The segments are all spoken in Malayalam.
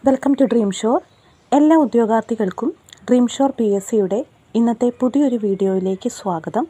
വെൽക്കം ടു ഡ്രീം ഷോർ എല്ലാ ഉദ്യോഗാർത്ഥികൾക്കും ഡ്രീം ഷോർ പി എസ് സിയുടെ ഇന്നത്തെ പുതിയൊരു വീഡിയോയിലേക്ക് സ്വാഗതം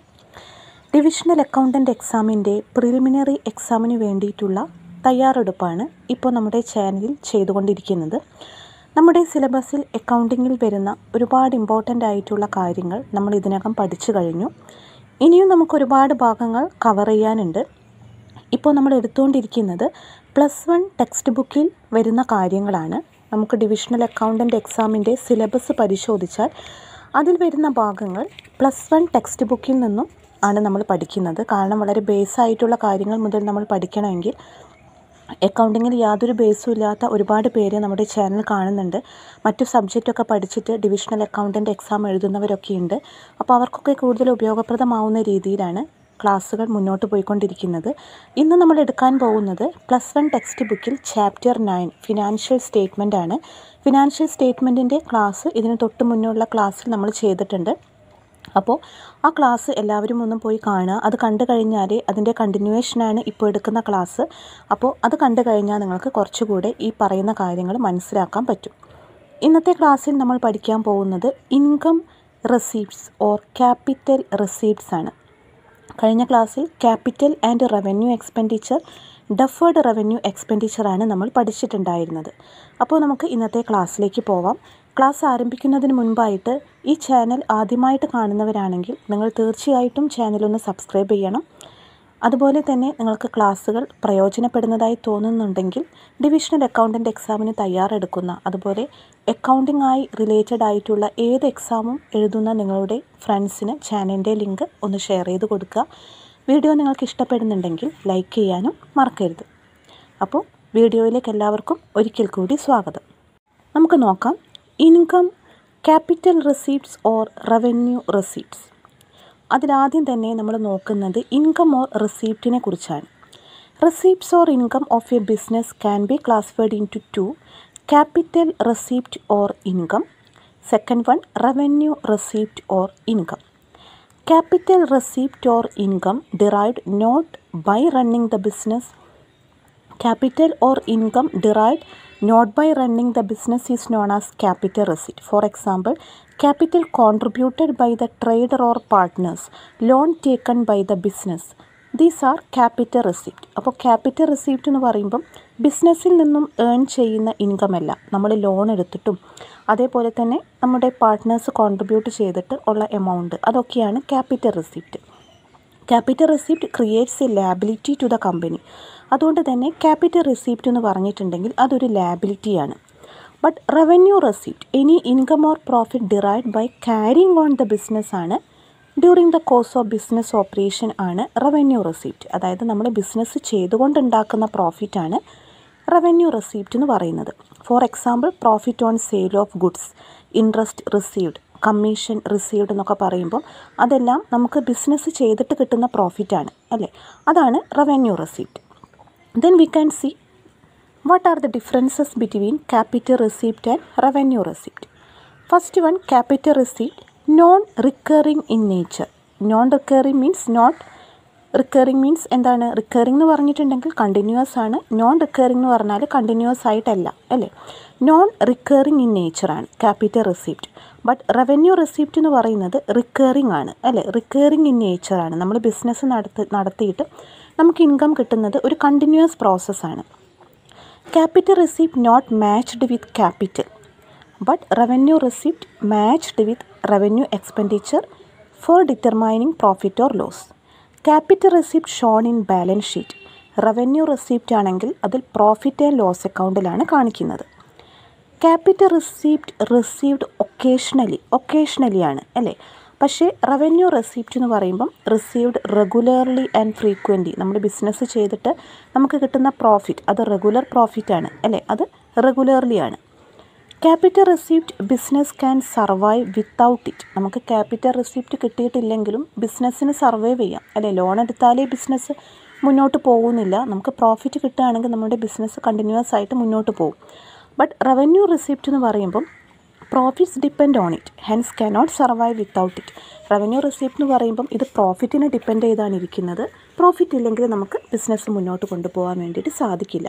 ഡിവിഷണൽ അക്കൗണ്ടൻറ്റ് എക്സാമിൻ്റെ പ്രിലിമിനറി എക്സാമിന് വേണ്ടിയിട്ടുള്ള തയ്യാറെടുപ്പാണ് ഇപ്പോൾ നമ്മുടെ ചാനലിൽ ചെയ്തുകൊണ്ടിരിക്കുന്നത് നമ്മുടെ സിലബസിൽ അക്കൗണ്ടിങ്ങിൽ വരുന്ന ഒരുപാട് ഇമ്പോർട്ടൻ്റ് ആയിട്ടുള്ള കാര്യങ്ങൾ നമ്മൾ ഇതിനകം പഠിച്ചു കഴിഞ്ഞു ഇനിയും നമുക്ക് ഒരുപാട് ഭാഗങ്ങൾ കവർ ചെയ്യാനുണ്ട് ഇപ്പോൾ നമ്മൾ എടുത്തുകൊണ്ടിരിക്കുന്നത് പ്ലസ് വൺ ടെക്സ്റ്റ് ബുക്കിൽ വരുന്ന കാര്യങ്ങളാണ് നമുക്ക് ഡിവിഷണൽ അക്കൗണ്ടൻറ്റ് എക്സാമിൻ്റെ സിലബസ് പരിശോധിച്ചാൽ അതിൽ വരുന്ന ഭാഗങ്ങൾ പ്ലസ് വൺ ടെക്സ്റ്റ് ബുക്കിൽ നിന്നും ആണ് നമ്മൾ പഠിക്കുന്നത് കാരണം വളരെ ബേസ് ആയിട്ടുള്ള കാര്യങ്ങൾ മുതൽ നമ്മൾ പഠിക്കണമെങ്കിൽ അക്കൗണ്ടിങ്ങിൽ യാതൊരു ബേസും ഇല്ലാത്ത ഒരുപാട് പേര് നമ്മുടെ ചാനൽ കാണുന്നുണ്ട് മറ്റു സബ്ജക്റ്റൊക്കെ പഠിച്ചിട്ട് ഡിവിഷണൽ അക്കൗണ്ടൻറ്റ് എക്സാം എഴുതുന്നവരൊക്കെ ഉണ്ട് അപ്പോൾ അവർക്കൊക്കെ കൂടുതൽ ഉപയോഗപ്രദമാവുന്ന രീതിയിലാണ് ക്ലാസ്സുകൾ മുന്നോട്ട് പോയിക്കൊണ്ടിരിക്കുന്നത് ഇന്ന് നമ്മൾ എടുക്കാൻ പോകുന്നത് പ്ലസ് വൺ ടെക്സ്റ്റ് ബുക്കിൽ ചാപ്റ്റർ നയൻ ഫിനാൻഷ്യൽ സ്റ്റേറ്റ്മെൻ്റ് ആണ് ഫിനാൻഷ്യൽ സ്റ്റേറ്റ്മെൻറ്റിൻ്റെ ക്ലാസ് ഇതിന് തൊട്ട് മുന്നുള്ള ക്ലാസ്സിൽ നമ്മൾ ചെയ്തിട്ടുണ്ട് അപ്പോൾ ആ ക്ലാസ് എല്ലാവരും ഒന്നും പോയി കാണുക അത് കണ്ടു കഴിഞ്ഞാൽ അതിൻ്റെ കണ്ടിന്യൂവേഷനാണ് ഇപ്പോൾ എടുക്കുന്ന ക്ലാസ് അപ്പോൾ അത് കണ്ടു കഴിഞ്ഞാൽ നിങ്ങൾക്ക് കുറച്ചുകൂടെ ഈ പറയുന്ന കാര്യങ്ങൾ മനസ്സിലാക്കാൻ പറ്റും ഇന്നത്തെ ക്ലാസ്സിൽ നമ്മൾ പഠിക്കാൻ പോകുന്നത് income receipts or capital receipts ആണ് കഴിഞ്ഞ ക്ലാസ്സിൽ capital and revenue expenditure deferred revenue എക്സ്പെൻഡിച്ചറാണ് നമ്മൾ പഠിച്ചിട്ടുണ്ടായിരുന്നത് അപ്പോൾ നമുക്ക് ഇന്നത്തെ ക്ലാസ്സിലേക്ക് പോവാം ക്ലാസ് ആരംഭിക്കുന്നതിന് മുൻപായിട്ട് ഈ ചാനൽ ആദ്യമായിട്ട് കാണുന്നവരാണെങ്കിൽ നിങ്ങൾ തീർച്ചയായിട്ടും ചാനലൊന്ന് സബ്സ്ക്രൈബ് ചെയ്യണം അതുപോലെ തന്നെ നിങ്ങൾക്ക് ക്ലാസ്സുകൾ പ്രയോജനപ്പെടുന്നതായി തോന്നുന്നുണ്ടെങ്കിൽ ഡിവിഷണൽ അക്കൗണ്ടൻറ്റ് എക്സാമിന് തയ്യാറെടുക്കുന്ന അതുപോലെ അക്കൗണ്ടിംഗ് ആയി റിലേറ്റഡ് ആയിട്ടുള്ള ഏത് എക്സാമും എഴുതുന്ന നിങ്ങളുടെ ഫ്രണ്ട്സിന് ചാനലിൻ്റെ ലിങ്ക് ഒന്ന് ഷെയർ ചെയ്ത് കൊടുക്കുക വീഡിയോ നിങ്ങൾക്ക് ഇഷ്ടപ്പെടുന്നുണ്ടെങ്കിൽ ലൈക്ക് ചെയ്യാനും മറക്കരുത് അപ്പോൾ വീഡിയോയിലേക്ക് എല്ലാവർക്കും ഒരിക്കൽ കൂടി സ്വാഗതം നമുക്ക് നോക്കാം income capital receipts or revenue receipts അതിലാദ്യം തന്നെ നമ്മൾ നോക്കുന്നത് ഇൻകം ഓർ റെസീപ്റ്റിനെ കുറിച്ചാണ് receipts or income of a business can be classified into two capital receipt or income second one revenue receipt or income capital receipt or income derived not by running the business capital or income derived not by running the business is known as capital receipt. For example, capital contributed by the trader or partners, loan taken by the business. These are capital receipt അപ്പോൾ ക്യാപിറ്റൽ റെസിപ്റ്റ് എന്ന് പറയുമ്പം ബിസിനസ്സിൽ നിന്നും ഏൺ ചെയ്യുന്ന ഇൻകം അല്ല നമ്മൾ ലോൺ എടുത്തിട്ടും അതേപോലെ തന്നെ നമ്മുടെ പാർട്ട്നേഴ്സ് കോൺട്രിബ്യൂട്ട് ചെയ്തിട്ട് ഉള്ള എമൗണ്ട് അതൊക്കെയാണ് capital receipt capital receipt creates a liability to the company അതുകൊണ്ട് തന്നെ ക്യാപിറ്റൽ റെസിപ്റ്റ് എന്ന് പറഞ്ഞിട്ടുണ്ടെങ്കിൽ അതൊരു ലാബിലിറ്റിയാണ് but revenue receipt any income or profit derived by carrying on the business ആണ് during the course of business operation ആണ് റവന്യൂ റെസിപ്റ്റ് അതായത് നമ്മൾ ബിസിനസ് ചെയ്തുകൊണ്ടുണ്ടാക്കുന്ന പ്രോഫിറ്റാണ് റവന്യൂ റെസിപ്റ്റ് എന്ന് പറയുന്നത് for example profit on sale of goods interest received commission received എന്നൊക്കെ പറയുമ്പോൾ അതെല്ലാം നമുക്ക് ബിസിനസ് ചെയ്തിട്ട് കിട്ടുന്ന പ്രോഫിറ്റാണ് അല്ലേ അതാണ് revenue receipt then we can see what are the differences between capital receipt and revenue receipt first one capital receipt non recurring in nature non recurring means not recurring means എന്താണ് റിക്കറിങ് എന്ന് പറഞ്ഞിട്ടുണ്ടെങ്കിൽ കണ്ടിന്യൂസ് ആണ് നോൺ റിക്കറിങ് എന്ന് പറഞ്ഞാൽ കണ്ടിന്യൂസ് ആയിട്ടല്ല അല്ലേ നോൺ റിക്കറിങ് ഇൻ നേച്ചറാണ് capital receipt but revenue receipt എന്ന് പറയുന്നത് റിക്കറിങ് ആണ് അല്ലേ റിക്കറിങ് ഇൻ നേച്ചറാണ് നമ്മൾ ബിസിനസ് നടത്തി നടത്തിയിട്ട് നമുക്ക് ഇൻകം കിട്ടുന്നത് ഒരു കണ്ടിന്യൂസ് പ്രോസസ്സാണ് capital receipt not matched with capital but revenue receipt matched with revenue expenditure for determining profit or loss capital receipt shown in balance sheet revenue receipt ആണെങ്കിൽ അതിൽ പ്രോഫിറ്റ് ആൻഡ് ലോസ് അക്കൗണ്ടിലാണ് കാണിക്കുന്നത് capital receipt received occasionally occasionally ആണ് അല്ലേ പക്ഷേ റവന്യൂ റെസിപ്റ്റ് എന്ന് പറയുമ്പം റിസീവ്ഡ് റെഗുലർലി ആൻഡ് ഫ്രീക്വൻ്റ്ലി നമ്മൾ ബിസിനസ് ചെയ്തിട്ട് നമുക്ക് കിട്ടുന്ന പ്രോഫിറ്റ് അത് റെഗുലർ പ്രോഫിറ്റ് ആണ് അല്ലേ അത് റെഗുലർലി ആണ് capital receipt business can survive without it നമുക്ക് ക്യാപിറ്റൽ റെസിപ്റ്റ് കിട്ടിയിട്ടില്ലെങ്കിലും ബിസിനസ്സിന് സർവൈവ് ചെയ്യാം അല്ലേ ലോൺ എടുത്താലേ ബിസിനസ് മുന്നോട്ട് പോകുന്നില്ല നമുക്ക് പ്രോഫിറ്റ് കിട്ടുകയാണെങ്കിൽ നമ്മുടെ ബിസിനസ് കണ്ടിന്യൂസ് ആയിട്ട് മുന്നോട്ട് പോകും ബട്ട് റവന്യൂ റെസിപ്റ്റ് എന്ന് പറയുമ്പം profits depend on it hence cannot survive without it revenue receipt എന്ന് പറയുമ്പം ഇത് പ്രോഫിറ്റിനെ ഡിപ്പെൻഡ് ചെയ്താണ് ഇരിക്കുന്നത് പ്രോഫിറ്റ് ഇല്ലെങ്കിൽ നമുക്ക് ബിസിനസ് മുന്നോട്ട് കൊണ്ടുപോകാൻ വേണ്ടിയിട്ട് സാധിക്കില്ല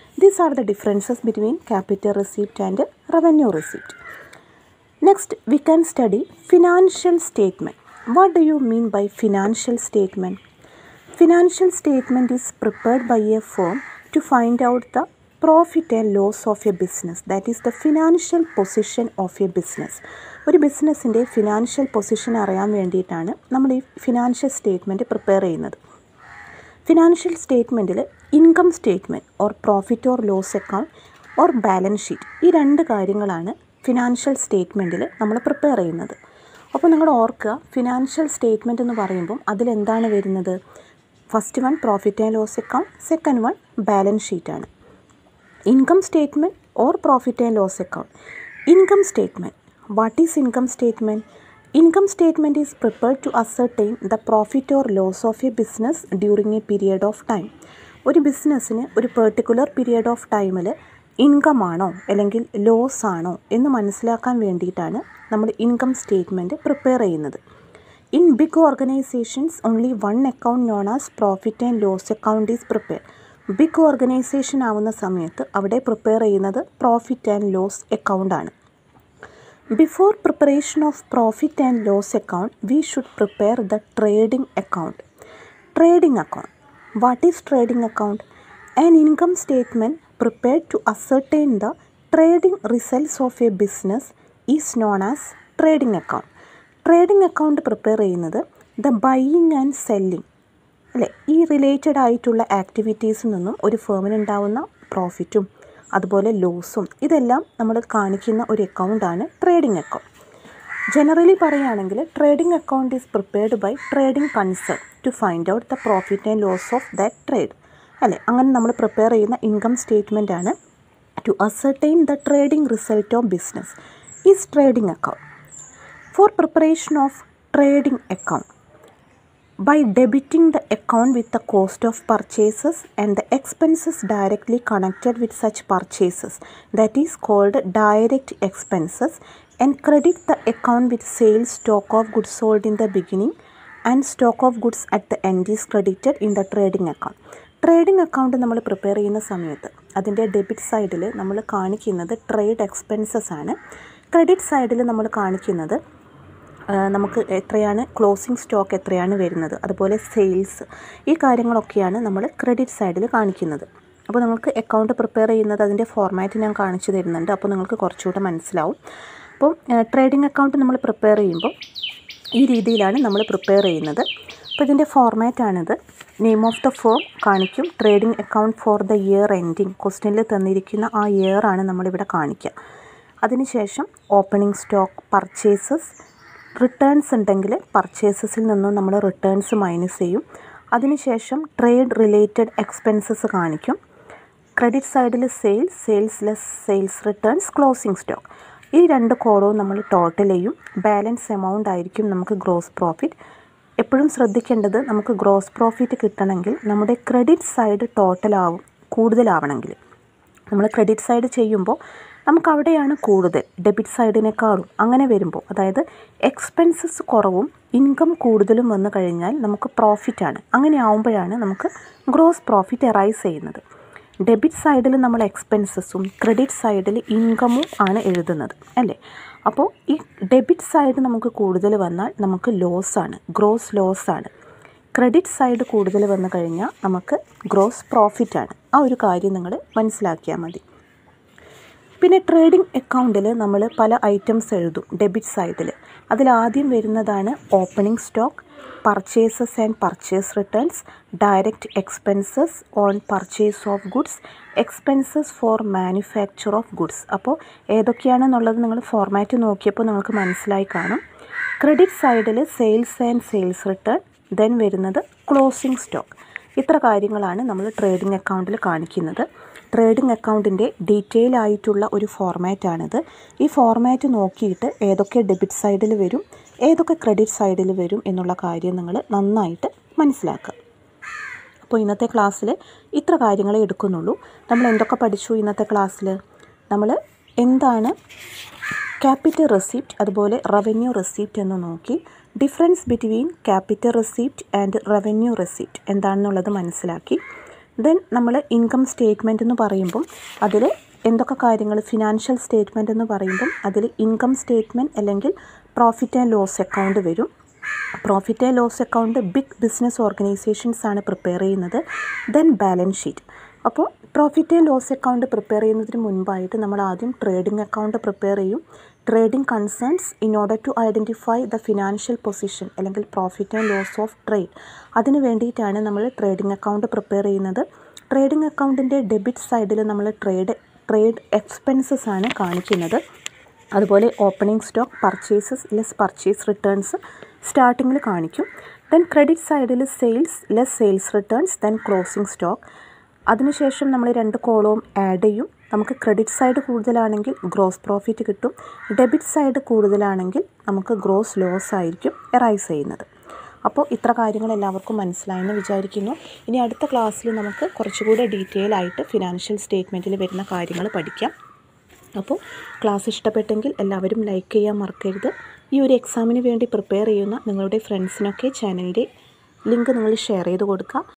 these are the differences between capital receipt and revenue receipt next we can study financial statement what do you mean by financial statement financial statement is prepared by a firm to find out the profit and loss of a business that is the financial position of a business ഒരു ബിസിനസ്സിൻ്റെ ഫിനാൻഷ്യൽ പൊസിഷൻ അറിയാൻ വേണ്ടിയിട്ടാണ് നമ്മൾ ഈ ഫിനാൻഷ്യൽ സ്റ്റേറ്റ്മെൻറ്റ് പ്രിപ്പയർ ചെയ്യുന്നത് ഫിനാൻഷ്യൽ സ്റ്റേറ്റ്മെൻറ്റിൽ income statement or profit or loss account or balance sheet ഈ രണ്ട് കാര്യങ്ങളാണ് ഫിനാൻഷ്യൽ സ്റ്റേറ്റ്മെൻറ്റിൽ നമ്മൾ പ്രിപ്പയർ ചെയ്യുന്നത് അപ്പോൾ നിങ്ങൾ ഓർക്കുക ഫിനാൻഷ്യൽ സ്റ്റേറ്റ്മെൻറ്റ് എന്ന് പറയുമ്പം അതിലെന്താണ് വരുന്നത് first one profit and loss account second one balance ഷീറ്റാണ് income statement or profit and loss account income statement what is income statement income statement is prepared to ascertain the profit or loss of a business during a period of time ഒരു ബിസിനസ്സിന് ഒരു പെർട്ടിക്കുലർ പീരിയഡ് ഓഫ് ടൈമിൽ ഇൻകം ആണോ അല്ലെങ്കിൽ ലോസ് ആണോ എന്ന് മനസ്സിലാക്കാൻ വേണ്ടിയിട്ടാണ് നമ്മൾ ഇൻകം സ്റ്റേറ്റ്മെൻറ്റ് പ്രിപ്പയർ ചെയ്യുന്നത് in big organisations only one account known as profit and loss account is prepare big organisation ആവുന്ന സമയത്ത് അവിടെ പ്രിപ്പയർ ചെയ്യുന്നത് പ്രോഫിറ്റ് ആൻഡ് ലോസ് അക്കൗണ്ട് ആണ് before preparation of profit and loss account we should prepare the trading account trading account what is trading account an income statement prepared to ascertain the trading results of a business is known as trading account trading account prepare ചെയ്യുന്നത് ദ ബൈയിങ് ആൻഡ് സെല്ലിംഗ് അല്ലേ ഈ റിലേറ്റഡ് ആയിട്ടുള്ള ആക്ടിവിറ്റീസിൽ നിന്നും ഒരു ഫേമിനുണ്ടാവുന്ന പ്രോഫിറ്റും അതുപോലെ ലോസും ഇതെല്ലാം നമ്മൾ കാണിക്കുന്ന ഒരു അക്കൗണ്ടാണ് ട്രേഡിംഗ് അക്കൗണ്ട് ജനറലി പറയുകയാണെങ്കിൽ trading account is prepared by trading concern to find out the profit and loss of that trade അല്ലേ അങ്ങനെ നമ്മൾ പ്രിപ്പയർ ചെയ്യുന്ന ഇൻകം സ്റ്റേറ്റ്മെൻ്റ് ആണ് to ascertain the trading result of business is trading account for preparation of trading account by debiting the account with the cost of purchases and the expenses directly connected with such purchases that is called direct expenses and credit the account with sales stock of goods sold in the beginning and stock of goods at the end is credited in the trading account trading account നമ്മൾ പ്രിപ്പയർ ചെയ്യുന്ന സമയത്ത് അതിൻ്റെ ഡെബിറ്റ് സൈഡിൽ നമ്മൾ കാണിക്കുന്നത് ട്രേഡ് എക്സ്പെൻസസ് ആണ് ക്രെഡിറ്റ് സൈഡിൽ നമ്മൾ കാണിക്കുന്നത് നമുക്ക് എത്രയാണ് ക്ലോസിംഗ് സ്റ്റോക്ക് എത്രയാണ് വരുന്നത് അതുപോലെ സെയിൽസ് ഈ കാര്യങ്ങളൊക്കെയാണ് നമ്മൾ ക്രെഡിറ്റ് സൈഡിൽ കാണിക്കുന്നത് അപ്പോൾ നിങ്ങൾക്ക് അക്കൗണ്ട് പ്രിപ്പയർ ചെയ്യുന്നത് അതിൻ്റെ ഫോർമാറ്റ് ഞാൻ കാണിച്ചു തരുന്നുണ്ട് അപ്പോൾ നിങ്ങൾക്ക് കുറച്ചുകൂടെ മനസ്സിലാവും അപ്പോൾ ട്രേഡിംഗ് അക്കൗണ്ട് നമ്മൾ പ്രിപ്പയർ ചെയ്യുമ്പോൾ ഈ രീതിയിലാണ് നമ്മൾ പ്രിപ്പയർ ചെയ്യുന്നത് അപ്പോൾ ഇതിൻ്റെ ഫോർമാറ്റാണിത് നെയിം ഓഫ് ദ ഫോം കാണിക്കും trading account for the year ending ക്വസ്റ്റ്യനിൽ തന്നിരിക്കുന്ന ആ ഇയർ ആണ് നമ്മളിവിടെ കാണിക്കുക അതിനുശേഷം ഓപ്പണിംഗ് സ്റ്റോക്ക് പർച്ചേസസ് റിട്ടേൺസ് ഉണ്ടെങ്കിൽ പർച്ചേസസിൽ നിന്നും നമ്മൾ റിട്ടേൺസ് മൈനസ് ചെയ്യും അതിനുശേഷം ട്രേഡ് റിലേറ്റഡ് എക്സ്പെൻസസ് കാണിക്കും ക്രെഡിറ്റ് സൈഡിൽ sales sales less sales returns closing stock ഈ രണ്ട് കോളവും നമ്മൾ ടോട്ടൽ ചെയ്യും ബാലൻസ് എമൗണ്ട് ആയിരിക്കും നമുക്ക് ഗ്രോസ് പ്രോഫിറ്റ് എപ്പോഴും ശ്രദ്ധിക്കേണ്ടത് നമുക്ക് ഗ്രോസ് പ്രോഫിറ്റ് കിട്ടണമെങ്കിൽ നമ്മുടെ ക്രെഡിറ്റ് സൈഡ് ടോട്ടലാവും കൂടുതലാവണമെങ്കിൽ നമ്മൾ ക്രെഡിറ്റ് സൈഡ് ചെയ്യുമ്പോൾ നമുക്ക് അവിടെയാണ് കൂടുതൽ ഡെബിറ്റ് സൈഡിനേക്കാളും അങ്ങനെ വരുമ്പോൾ അതായത് എക്സ്പെൻസസ് കുറവും ഇൻകം കൂടുതലും വന്നു കഴിഞ്ഞാൽ നമുക്ക് പ്രോഫിറ്റാണ് അങ്ങനെ ആവുമ്പോഴാണ് നമുക്ക് ഗ്രോസ് പ്രോഫിറ്റ് എറൈസ് ചെയ്യുന്നത് ഡെബിറ്റ് സൈഡിൽ നമ്മൾ എക്സ്പെൻസസും ക്രെഡിറ്റ് സൈഡിൽ ഇൻകമും ആണ് എഴുതുന്നത് അല്ലേ അപ്പോൾ ഈ ഡെബിറ്റ് സൈഡ് നമുക്ക് കൂടുതൽ വന്നാൽ നമുക്ക് ലോസാണ് ഗ്രോസ് ലോസാണ് ക്രെഡിറ്റ് സൈഡ് കൂടുതൽ വന്നു കഴിഞ്ഞാൽ നമുക്ക് ഗ്രോസ് പ്രോഫിറ്റാണ് ആ ഒരു കാര്യം നിങ്ങൾ മനസ്സിലാക്കിയാൽ മതി പിന്നെ ട്രേഡിംഗ് അക്കൗണ്ടിൽ നമ്മൾ പല ഐറ്റംസ് എഴുതും ഡെബിറ്റ് സൈഡിൽ അതിലാദ്യം വരുന്നതാണ് opening stock purchases and purchase returns direct expenses on purchase of goods expenses for manufacture of goods അപ്പോൾ ഏതൊക്കെയാണെന്നുള്ളത് നിങ്ങൾ ഫോർമാറ്റ് നോക്കിയപ്പോൾ നിങ്ങൾക്ക് മനസ്സിലായി കാണും ക്രെഡിറ്റ് സൈഡിൽ sales and sales return then വരുന്നത് ക്ലോസിംഗ് സ്റ്റോക്ക് ഇത്ര കാര്യങ്ങളാണ് നമ്മൾ ട്രേഡിംഗ് അക്കൗണ്ടിൽ കാണിക്കുന്നത് ട്രേഡിംഗ് അക്കൗണ്ടിൻ്റെ ഡീറ്റെയിൽ ആയിട്ടുള്ള ഒരു ഫോർമാറ്റാണിത് ഈ ഫോർമാറ്റ് നോക്കിയിട്ട് ഏതൊക്കെ ഡെബിറ്റ് സൈഡിൽ വരും ഏതൊക്കെ ക്രെഡിറ്റ് സൈഡിൽ വരും എന്നുള്ള കാര്യം നിങ്ങൾ നന്നായിട്ട് മനസ്സിലാക്കുക അപ്പോൾ ഇന്നത്തെ ക്ലാസ്സിൽ ഇത്ര കാര്യങ്ങളെ എടുക്കുന്നുള്ളൂ നമ്മൾ എന്തൊക്കെ പഠിച്ചു ഇന്നത്തെ ക്ലാസ്സിൽ നമ്മൾ എന്താണ് ക്യാപിറ്റൽ റെസിപ്റ്റ് അതുപോലെ റവന്യൂ റെസിപ്റ്റ് എന്ന് നോക്കി difference between capital receipt and revenue receipt എന്താണെന്നുള്ളത് മനസ്സിലാക്കി ദെൻ നമ്മൾ ഇൻകം സ്റ്റേറ്റ്മെൻറ്റ് എന്ന് പറയുമ്പം അതിൽ എന്തൊക്കെ കാര്യങ്ങൾ ഫിനാൻഷ്യൽ സ്റ്റേറ്റ്മെൻറ്റ് എന്ന് പറയുമ്പം അതിൽ ഇൻകം സ്റ്റേറ്റ്മെൻറ്റ് അല്ലെങ്കിൽ പ്രോഫിറ്റ് ആൻഡ് ലോസ് അക്കൗണ്ട് വരും profit and loss account big business organisations ആണ് പ്രിപ്പയർ ചെയ്യുന്നത് ദെൻ ബാലൻസ് ഷീറ്റ് അപ്പോൾ profit and loss account prepare ചെയ്യുന്നതിന് മുൻപായിട്ട് നമ്മൾ ആദ്യം ട്രേഡിംഗ് അക്കൗണ്ട് പ്രിപ്പയർ ചെയ്യും trading concerns in order to identify the financial position അല്ലെങ്കിൽ profit and loss of trade അതിന് വേണ്ടിയിട്ടാണ് നമ്മൾ ട്രേഡിംഗ് അക്കൗണ്ട് പ്രിപ്പയർ ചെയ്യുന്നത് ട്രേഡിംഗ് അക്കൗണ്ടിൻ്റെ ഡെബിറ്റ് സൈഡിൽ നമ്മൾ ട്രേഡ് ട്രേഡ് എക്സ്പെൻസസ് ആണ് കാണിക്കുന്നത് അതുപോലെ opening stock purchases less purchase returns സ്റ്റാർട്ടിങ്ങിൽ കാണിക്കും ദെൻ ക്രെഡിറ്റ് സൈഡിൽ sales less sales returns then closing stock അതിനുശേഷം നമ്മൾ രണ്ട് കോളവും ആഡ് ചെയ്യും നമുക്ക് ക്രെഡിറ്റ് സൈഡ് കൂടുതലാണെങ്കിൽ ഗ്രോസ് പ്രോഫിറ്റ് കിട്ടും ഡെബിറ്റ് സൈഡ് കൂടുതലാണെങ്കിൽ നമുക്ക് ഗ്രോസ് ലോസ് ആയിരിക്കും എറൈസ് ചെയ്യുന്നത് അപ്പോൾ ഇത്ര കാര്യങ്ങൾ എല്ലാവർക്കും മനസ്സിലായെന്ന് വിചാരിക്കുന്നു ഇനി അടുത്ത ക്ലാസ്സിൽ നമുക്ക് കുറച്ചുകൂടെ ഡീറ്റെയിൽ ആയിട്ട് ഫിനാൻഷ്യൽ സ്റ്റേറ്റ്മെൻറ്റിൽ വരുന്ന കാര്യങ്ങൾ പഠിക്കാം അപ്പോൾ ക്ലാസ് ഇഷ്ടപ്പെട്ടെങ്കിൽ എല്ലാവരും ലൈക്ക് ചെയ്യാൻ മറക്കരുത് ഈ ഒരു എക്സാമിന് വേണ്ടി പ്രിപ്പയർ ചെയ്യുന്ന നിങ്ങളുടെ ഫ്രണ്ട്സിനൊക്കെ ചാനലിൻ്റെ ലിങ്ക് നിങ്ങൾ ഷെയർ ചെയ്ത് കൊടുക്കുക